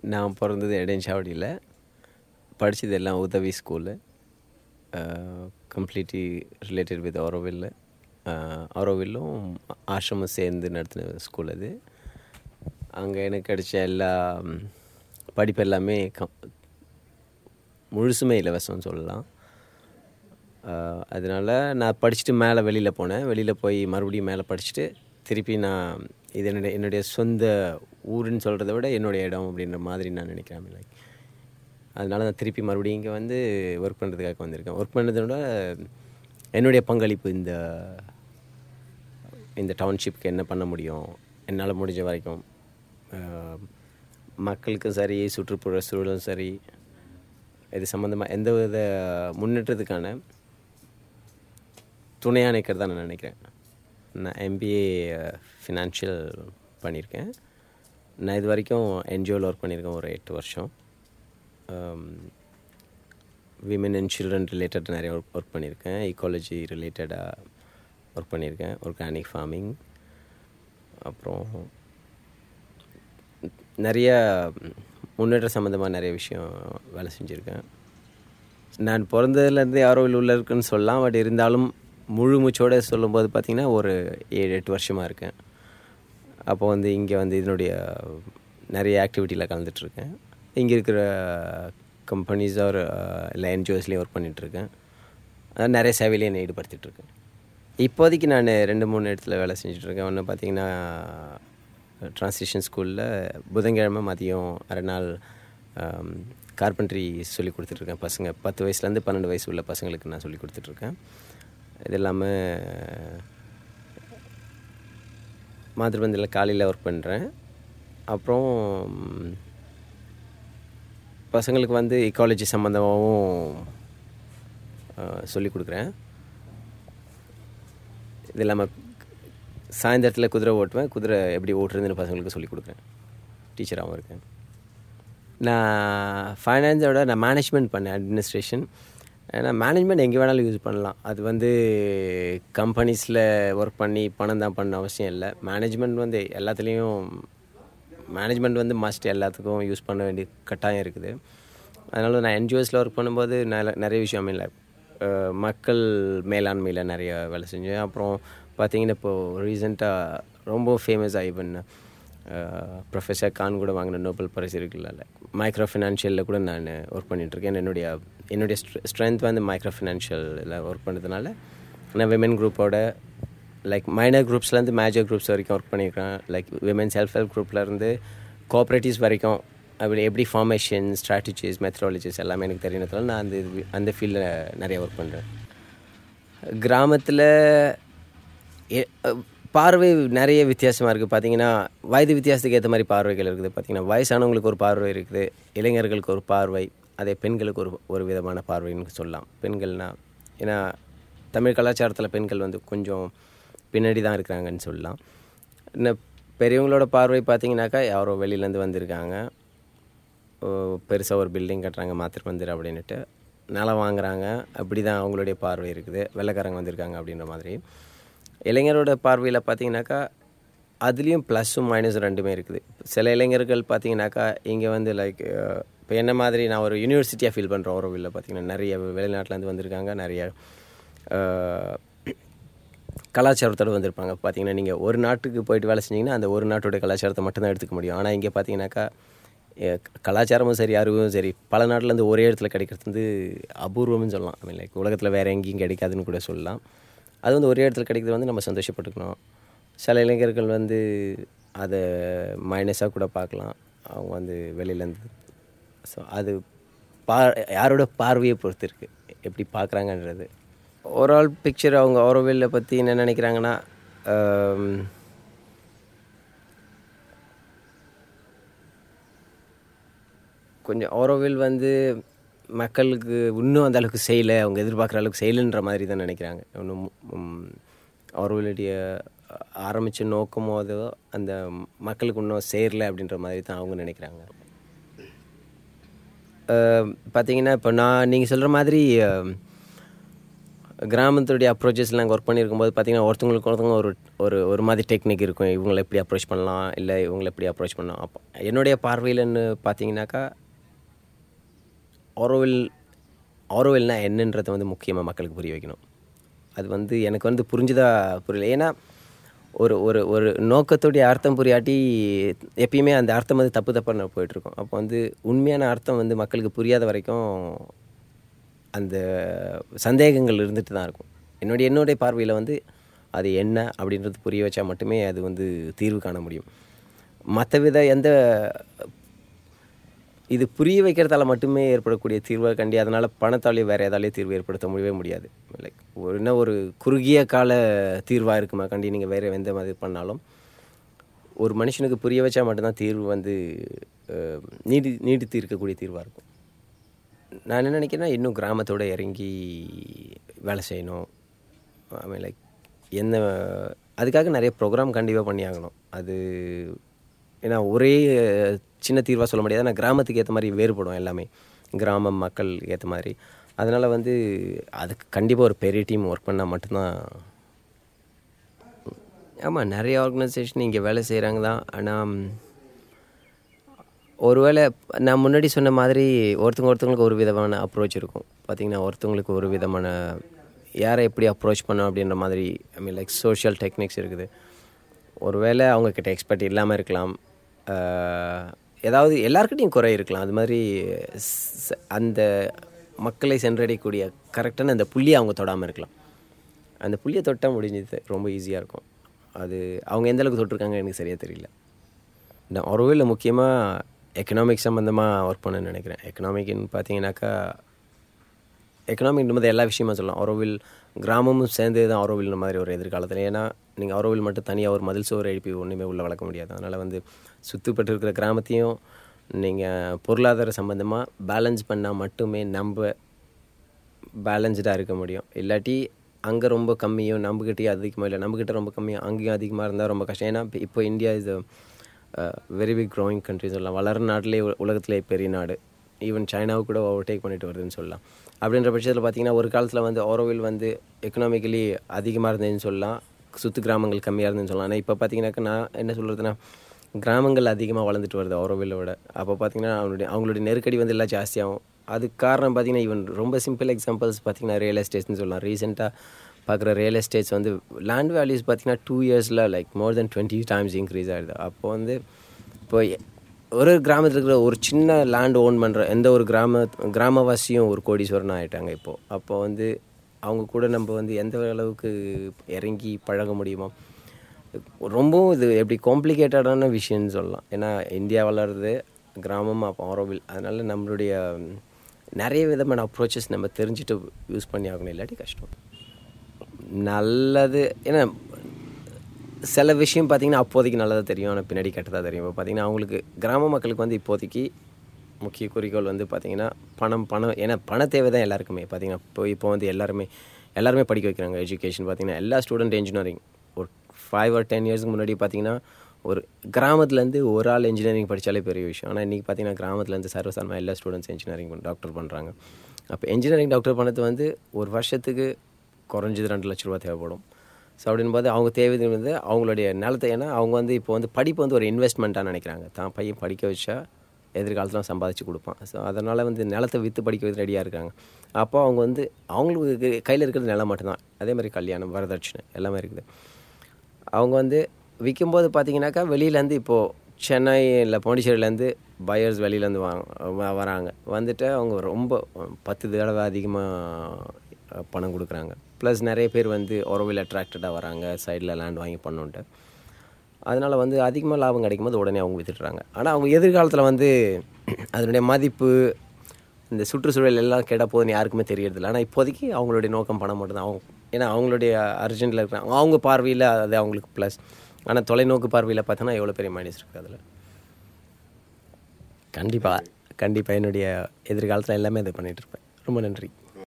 நான் பிறந்தது எடன்சாவடியில் படித்தது எல்லாம் உதவி school completely related with Auroville ஆரோவில்லும் ஆசிரமம் சேர்ந்து நடத்தின ஸ்கூல் அது அங்கே எனக்கு கிடைச்ச எல்லா ம், படிப்பு எல்லாமே கம் முழுசுமே இலவசம்னு சொல்லலாம் ஆஹ் அதனால நான் படிச்சுட்டு மேலே வெளியில் போனேன் வெளியில் போய் மறுபடியும் மேலே படிச்சுட்டு திருப்பி நான் இது என்னுடைய என்னுடைய சொந்த ஊருன்னு சொல்கிறத விட என்னுடைய இடம் அப்படின்ற மாதிரி நான் நினைக்கிறேன் லைக் அதனால நான் திருப்பி மறுபடியும் இங்கே வந்து ஒர்க் பண்ணுறதுக்காக வந்திருக்கேன் ஒர்க் பண்ணுறதோட என்னுடைய பங்களிப்பு இந்த இந்த டவுன்ஷிப்க்கு என்ன பண்ண முடியும் என்னால் முடிஞ்ச வரைக்கும் ஆஹ் மக்களுக்கும் சரி சுற்றுப்புற சூழலும் சரி இது சம்மந்தமாக எந்த வித முன்னேற்றத்துக்கான துணையாக நிற்கிறதா நான் நினைக்கிறேன் நான் எம்பிஏ ஃபினான்ஷியல் பண்ணியிருக்கேன் நான் இது வரைக்கும் என்ஜிஓவில் ஒர்க் பண்ணியிருக்கேன் ஒரு எட்டு வருஷம் விமன் அண்ட் சில்ட்ரன் ரிலேட்டட் நிறைய ஒர்க் ஒர்க் பண்ணியிருக்கேன் ஈக்காலஜி ரிலேட்டடாக ஒர்க் பண்ணியிருக்கேன் ஆர்கானிக் ஃபார்மிங் அப்புறம் நிறைய முன்னேற்ற சம்மந்தமாக நிறைய விஷயம் வேலை செஞ்சுருக்கேன் நான் பிறந்ததுலேருந்து ஆரோவில் உள்ள இருக்குன்னு சொல்லலாம் பட் இருந்தாலும் முழு மூச்சோட சொல்லும்போது பார்த்திங்கன்னா ஒரு ஏழு எட்டு வருஷமாக இருக்கேன் அப்போ வந்து இங்கே வந்து இதனுடைய நிறைய ஆக்டிவிட்டியில் கலந்துட்டுருக்கேன் இங்கே இருக்கிற கம்பெனிஸ் ஒரு இல்லை என்ஜிஓஸ்லேயும் ஒர்க் பண்ணிகிட்ருக்கேன் அதான் நிறைய சேவையிலையும் என்னை ஈடுபடுத்திகிட்ருக்கேன் இப்போதைக்கு நான் ரெண்டு மூணு இடத்துல வேலை செஞ்சுட்ருக்கேன் ஒன்று பார்த்தீங்கன்னா ட்ரான்ஸ்லேஷன் ஸ்கூலில் புதன்கிழமை மதியம் அரை நாள் கார்பெண்ட்ரி சொல்லி கொடுத்துட்ருக்கேன் பசங்க பத்து வயசுலேருந்து பன்னெண்டு வயசு உள்ள பசங்களுக்கு நான் சொல்லி கொடுத்துட்ருக்கேன் இது இல்லாமல் மாதிரபந்தியில் காலையில் ஒர்க் பண்ணுறேன் அப்புறம் பசங்களுக்கு வந்து இக்காலஜி சம்மந்தமாகவும் சொல்லி கொடுக்குறேன் இது இல்லாமல் சாயந்தரத்தில் குதிரை ஓட்டுவேன் குதிரை எப்படி ஓட்டுறதுன்னு பசங்களுக்கு சொல்லி கொடுக்குறேன் டீச்சராகவும் இருக்கேன் நான் ஃபைனான்ஸோட நான் மேனேஜ்மெண்ட் பண்ணேன் அட்மினிஸ்ட்ரேஷன் ஏன்னா மேனேஜ்மெண்ட் எங்கே வேணாலும் யூஸ் பண்ணலாம் அது வந்து கம்பெனிஸில் ஒர்க் பண்ணி பணம் தான் பண்ண அவசியம் இல்லை மேனேஜ்மெண்ட் வந்து எல்லாத்துலேயும் மேனேஜ்மெண்ட் வந்து மஸ்ட் எல்லாத்துக்கும் யூஸ் பண்ண வேண்டிய கட்டாயம் இருக்குது அதனால நான் என்ஜிஓஸில் ஒர்க் பண்ணும்போது நல்ல நிறைய விஷயம் இல்லை மக்கள் மேலாண்மையில் நிறைய வேலை செஞ்சேன் அப்புறம் பார்த்தீங்கன்னா இப்போது ரீசெண்டாக ரொம்ப ஃபேமஸாக ஈவன் ப்ரொஃபஸர் கான் கூட வாங்கின நோபல் பரிசு இருக்குல்ல மைக்ரோ ஃபினான்ஷியலில் கூட நான் ஒர்க் பண்ணிகிட்ருக்கேன் என்னுடைய என்னுடைய ஸ்ட்ரென்த் வந்து மைக்ரோ ஃபினான்ஷியலில் ஒர்க் பண்ணுறதுனால நான் விமென் குரூப்போட லைக் மைனர் குரூப்ஸ்லேருந்து மேஜர் குரூப்ஸ் வரைக்கும் ஒர்க் பண்ணியிருக்கேன் லைக் விமென் செல்ஃப் ஹெல்ப் குரூப்லேருந்து கோஆப்ரேட்டிவ்ஸ் வரைக்கும் அப்படி எப்படி ஃபார்மேஷன் ஸ்ட்ராட்டஜிஸ் மெத்தடாலஜிஸ் எல்லாமே எனக்கு தெரியறதுனால நான் அந்த இது அந்த ஃபீல்டில் நிறைய ஒர்க் பண்ணுறேன் கிராமத்தில் பார்வை நிறைய வித்தியாசமாக இருக்குது பார்த்தீங்கன்னா வயது வித்தியாசத்துக்கு ஏற்ற மாதிரி பார்வைகள் இருக்குது பார்த்தீங்கன்னா வயசானவங்களுக்கு ஒரு பார்வை இருக்குது இளைஞர்களுக்கு ஒரு பார்வை அதே பெண்களுக்கு ஒரு ஒரு விதமான பார்வைன்னு சொல்லலாம் பெண்கள்னால் ஏன்னா தமிழ் கலாச்சாரத்தில் பெண்கள் வந்து கொஞ்சம் பின்னாடி தான் இருக்கிறாங்கன்னு சொல்லலாம் இன்னும் பெரியவங்களோட பார்வை பார்த்தீங்கன்னாக்கா யாரோ வெளியிலேருந்து வந்திருக்காங்க பெருசாக ஒரு பில்டிங் கட்டுறாங்க மாத்திரை மந்திர் அப்படின்ட்டு நிலம் வாங்குறாங்க அப்படி தான் அவங்களுடைய பார்வை இருக்குது வெள்ளைக்காரங்க வந்திருக்காங்க அப்படின்ற மாதிரி இளைஞரோட பார்வையில் பார்த்தீங்கன்னாக்கா அதுலேயும் ப்ளஸ்ஸும் மைனஸும் ரெண்டுமே இருக்குது சில இளைஞர்கள் பார்த்தீங்கன்னாக்கா இங்கே வந்து லைக் இப்போ என்ன மாதிரி நான் ஒரு யூனிவர்சிட்டியாக ஃபீல் பண்ணுறேன் ஓரோவில் பார்த்தீங்கன்னா நிறைய வெளிநாட்டிலேருந்து வந்திருக்காங்க நிறைய கலாச்சாரத்தோடு வந்திருப்பாங்க பார்த்தீங்கன்னா நீங்கள் ஒரு நாட்டுக்கு போயிட்டு வேலை செஞ்சிங்கன்னா அந்த ஒரு நாட்டோட கலாச்சாரத்தை மட்டும்தான் எடுத்துக்க முடியும் ஆனால் இங்கே பார்த்தீங்கன்னாக்கா கலாச்சாரமும் சரி அறிவும் சரி பல நாட்டிலேருந்து ஒரே இடத்துல கிடைக்கிறது வந்து அபூர்வம்னு சொல்லலாம் ஐ மீன் லைக் உலகத்தில் வேறு எங்கேயும் கிடைக்காதுன்னு கூட சொல்லலாம் அது வந்து ஒரே இடத்துல கிடைக்கிறது வந்து நம்ம சந்தோஷப்பட்டுக்கணும் சில இளைஞர்கள் வந்து அதை மைனஸாக கூட பார்க்கலாம் அவங்க வந்து வெளியிலேருந்து ஸோ அது பா யாரோட பார்வையை பொறுத்து இருக்குது எப்படி பார்க்குறாங்கன்றது ஓவரால் பிக்சர் அவங்க ஓரோவில்லை பற்றி என்ன நினைக்கிறாங்கன்னா கொஞ்சம் ஓரோவில் வந்து மக்களுக்கு இன்னும் அந்த அளவுக்கு செய்யலை அவங்க எதிர்பார்க்குற அளவுக்கு செய்யலைன்ற மாதிரி தான் நினைக்கிறாங்க இன்னும் ஓரோவிலுடைய ஆரம்பித்த நோக்கமோ அதோ அந்த மக்களுக்கு இன்னும் சேரலை அப்படின்ற மாதிரி தான் அவங்க நினைக்கிறாங்க பார்த்தீங்கன்னா இப்போ நான் நீங்கள் சொல்கிற மாதிரி கிராமத்துடைய அப்ரோச்சஸ் நாங்கள் ஒர்க் பண்ணியிருக்கும் போது பார்த்தீங்கன்னா ஒருத்தவங்களுக்கு ஒருத்தவங்க ஒரு ஒரு ஒரு மாதிரி டெக்னிக் இருக்கும் இவங்களை எப்படி அப்ரோச் பண்ணலாம் இல்லை இவங்களை எப்படி அப்ரோச் பண்ணலாம் அப்போ என்னுடைய பார்வையிலன்னு பார்த்தீங்கன்னாக்கா ஆரோவில் ஆரோவில்னா என்னன்றதை வந்து முக்கியமாக மக்களுக்கு புரிய வைக்கணும் அது வந்து எனக்கு வந்து புரிஞ்சுதா புரியல ஏன்னா ஒரு ஒரு ஒரு நோக்கத்துடைய அர்த்தம் புரியாட்டி எப்பயுமே அந்த அர்த்தம் வந்து தப்பு தப்பாக போயிட்டுருக்கோம் அப்போ வந்து உண்மையான அர்த்தம் வந்து மக்களுக்கு புரியாத வரைக்கும் அந்த சந்தேகங்கள் இருந்துட்டு தான் இருக்கும் என்னுடைய என்னுடைய பார்வையில் வந்து அது என்ன அப்படின்றது புரிய வச்சா மட்டுமே அது வந்து தீர்வு காண முடியும் மற்ற வித எந்த இது புரிய வைக்கிறதால மட்டுமே ஏற்படக்கூடிய தீர்வை கண்டி அதனால் பணத்தாலேயோ வேறு எதாலேயும் தீர்வு ஏற்படுத்த முடியவே முடியாது லைக் ஒரு என்ன ஒரு குறுகிய கால தீர்வாக இருக்குமா கண்டி நீங்கள் வேறு எந்த மாதிரி பண்ணாலும் ஒரு மனுஷனுக்கு புரிய வச்சா மட்டும்தான் தீர்வு வந்து அஹ், நீடி நீடித்து இருக்கக்கூடிய தீர்வாக இருக்கும் நான் என்ன நினைக்கிறேன்னா இன்னும் கிராமத்தோட இறங்கி வேலை செய்யணும் ஐ மீன் லைக் என்ன அதுக்காக நிறைய ப்ரோக்ராம் கண்டிப்பாக பண்ணி ஆகணும் அது ஏன்னா ஒரே அஹ், சின்ன தீர்வாக சொல்ல முடியாது ஆனால் கிராமத்துக்கு ஏற்ற மாதிரி வேறுபடும் எல்லாமே கிராமம் மக்கள் ஏற்ற மாதிரி அதனால் வந்து அதுக்கு கண்டிப்பாக ஒரு பெரிய டீம் ஒர்க் பண்ணால் மட்டும்தான் ஆமாம் நிறைய ஆர்கனைசேஷன் இங்கே வேலை செய்கிறாங்க தான் ஆனால் ஒருவேளை நான் முன்னாடி சொன்ன மாதிரி ஒருத்தங்க ஒருத்தவங்களுக்கு ஒரு விதமான அப்ரோச் இருக்கும் பார்த்தீங்கன்னா ஒருத்தவங்களுக்கு ஒரு விதமான யாரை எப்படி அப்ரோச் பண்ணோம் அப்படின்ற மாதிரி I mean like social techniques இருக்குது ஒருவேளை அவங்கக்கிட்ட எக்ஸ்பர்ட் இல்லாமல் இருக்கலாம் ஆஹ், ஏதாவது எல்லாருக்கிட்டையும் குறை இருக்கலாம் அது மாதிரி ஸ்- அந்த மக்களை சென்றடையக்கூடிய கரெக்டான அந்த புள்ளியை அவங்க தொடாமல் இருக்கலாம் அந்த புள்ளியை தொட்டால் முடிஞ்சது ரொம்ப ஈஸியாக இருக்கும் அது அவங்க எந்த அளவுக்கு தொட்டிருக்காங்க எனக்கு சரியாக தெரியல நான் ஒருவேளை முக்கியமாக எக்கனாமிக் சம்மந்தமாக ஒர்க் பண்ண நினைக்கிறேன் எக்கனாமிக்னு பார்த்தீங்கன்னாக்கா எக்கனாமிக் போது எல்லா விஷயமா சொல்லலாம் ஆரோவில் கிராமமும் சேர்ந்து தான் ஆரோவில் மாதிரி ஒரு எதிர்காலத்தில் ஏன்னா நீங்கள் ஆரோவில் மட்டும் தனியாக ஒரு மதில் சோறு எழுப்பி ஒன்றுமே உள்ளே வளர்க்க முடியாது அதனால் வந்து சுற்றுப்பட்டு இருக்கிற கிராமத்தையும் நீங்கள் பொருளாதார சம்மந்தமாக பேலன்ஸ் பண்ணால் மட்டுமே நம்ம பேலன்ஸ்டாக இருக்க முடியும் இல்லாட்டி அங்கே ரொம்ப கம்மியும் நம்மக்கிட்டே அதிகமாக இல்லை நம்மக்கிட்ட ரொம்ப கம்மியும் அங்கேயும் அதிகமாக இருந்தால் ரொம்ப கஷ்டம் ஏன்னா இப்போ India is very big growing country சொல்லலாம் வளர நாட்டிலே உலகத்திலே பெரிய நாடு ஈவன் சைனாவை கூட ஓவர்டேக் பண்ணிட்டு வருதுன்னு சொல்லலாம் அப்படின்ற பட்சத்தில் பார்த்தீங்கன்னா ஒரு காலத்தில் வந்து ஓரோவில் வந்து எக்கனாமிக்கலி அதிகமாக இருந்ததுன்னு சொல்லலாம் சுற்று கிராமங்கள் கம்மியாக இருந்ததுன்னு சொல்லலாம் ஆனால் இப்போ பார்த்தீங்கன்னாக்கா நான் என்ன சொல்கிறதுனா கிராமங்கள் அதிகமாக வளர்ந்துட்டு வருது ஓரோவில்லை விட அப்போ பார்த்தீங்கன்னா அவங்களுடைய அவங்களுடைய நெருக்கடி வந்து எல்லாம் ஜாஸ்தியாகும் அதுக்கு காரணம் பார்த்தீங்கன்னா ஈவன் ரொம்ப சிம்பிள் எக்ஸாம்பிள்ஸ் பார்த்தீங்கன்னா ரியல் எஸ்டேட்ஸ்னு சொல்லலாம் ரீசெண்டாக பார்க்குற ரியல் எஸ்டேட்ஸ் வந்து லேண்ட் வேல்யூஸ் பார்த்தீங்கன்னா டூ இயர்ஸில் like more than twenty times increase ஆகிடுது அப்போ வந்து இப்போ எ- ஒரு கிராமத்தில் இருக்கிற ஒரு சின்ன லேண்ட் ஓன் பண்ணுற எந்த ஒரு கிராம கிராமவாசியும் ஒரு கோடீஸ்வரன் ஆகிட்டாங்க இப்போது அப்போ வந்து அவங்க கூட நம்ம வந்து எந்த அளவுக்கு இறங்கி பழக முடியுமோ ரொம்பவும் இது எப்படி காம்ப்ளிகேட்டடான விஷயம்னு சொல்லலாம் ஏன்னா இந்தியா வளருது கிராமம் அப்போ ஆரோவில் அதனால் நம்மளுடைய ம், நிறைய விதமான அப்ரோச்சஸ் நம்ம தெரிஞ்சுட்டு யூஸ் பண்ணி ஆகணும் இல்லாட்டி கஷ்டம் நல்லது ஏன்னா சில விஷயம் பார்த்தீங்கன்னா அப்போதைக்கு நல்லதாக தெரியும் ஆனால் பின்னாடி கெட்டதாக தெரியும் இப்போ பார்த்தீங்கன்னா அவங்களுக்கு கிராம மக்களுக்கு வந்து இப்போதைக்கு முக்கிய குறிக்கோள் வந்து பார்த்தீங்கன்னா பணம் பணம் ஏன்னா பண தேவை தான் எல்லாருக்குமே பார்த்தீங்கன்னா இப்போ இப்போ வந்து எல்லாருமே எல்லாருமே படிக்க வைக்கிறாங்க எஜுகேஷன் பார்த்தீங்கன்னா எல்லா ஸ்டூடெண்ட் இன்ஜினியரிங் ஒரு ஃபைவ் ஆர் டென் இயர்ஸ்க்கு முன்னாடி பார்த்தீங்கன்னா ஒரு கிராமத்துலேருந்து ஒரு ஆள் இன்ஜினியரிங் படித்தாலே பெரிய விஷயம் ஆனால் இன்றைக்கி பார்த்தீங்கன்னா கிராமத்துலேருந்து சர்வசாதாரணமாக எல்லா ஸ்டூடெண்ட்ஸ் இன்ஜினியரிங் டாக்டர் பண்ணுறாங்க அப்போ இன்ஜினியரிங் டாக்டர் பண்ணது வந்து ஒரு வருஷத்துக்கு குறைஞ்சது ரெண்டு லட்ச ரூபா தேவைப்படும் ஸோ அப்படின்போது அவங்க தேவை வந்து அவங்களுடைய நிலத்தை ஏன்னா அவங்க வந்து இப்போ வந்து படிப்பு வந்து ஒரு இன்வெஸ்ட்மெண்ட்டாக நினைக்கிறாங்க தான் பையன் படிக்க வச்சா எதிர்காலத்தில் சம்பாதிச்சு கொடுப்பான் ஸோ அதனால் வந்து நிலத்தை விற்று படிக்க வைத்து ரெடியாக இருக்காங்க அப்போ அவங்க வந்து அவங்களுக்கு கையில் இருக்கிறது நிலம் மட்டும்தான் அதே மாதிரி கல்யாணம் வரதட்சணை எல்லாமே இருக்குது அவங்க வந்து விற்கும்போது பார்த்தீங்கன்னாக்கா வெளியிலேருந்து இப்போது சென்னை இல்லை பாண்டிச்சேரியிலேருந்து பையர்ஸ் வெளியிலேருந்து வாங்க வ- வராங்க வந்துட்டு அவங்க ரொம்ப பத்து தடவை அதிகமாக பணம் கொடுக்குறாங்க ப்ளஸ் நிறைய பேர் வந்து உறவில் அட்ராக்டடாக வராங்க சைடில் லேண்ட் வாங்கி பண்ணுன்ட்டு அதனால் வந்து அதிகமாக லாபம் கிடைக்கும் போது உடனே அவங்க வித்துடுறாங்க ஆனால் அவங்க எதிர்காலத்தில் வந்து அதனுடைய மதிப்பு இந்த சுற்றுச்சூழல் எல்லாம் கெட போகுதுன்னு யாருக்குமே தெரியறதில்ல ஆனால் இப்போதைக்கு அவங்களுடைய நோக்கம் பணம் மட்டும்தான் அவங்க ஏன்னா அவங்களுடைய அர்ஜென்ட்டில் இருக்கிறாங்க அவங்க பார்வையில் அது அவங்களுக்கு ப்ளஸ் ஆனால் தொலைநோக்கு பார்வையில் பார்த்தோன்னா எவ்வளோ பெரிய மைனஸ் இருக்குது அதில் கண்டிப்பாக கண்டிப்பாக என்னுடைய எதிர்காலத்தில் எல்லாமே இதை பண்ணிகிட்டு இருப்பேன் ரொம்ப நன்றி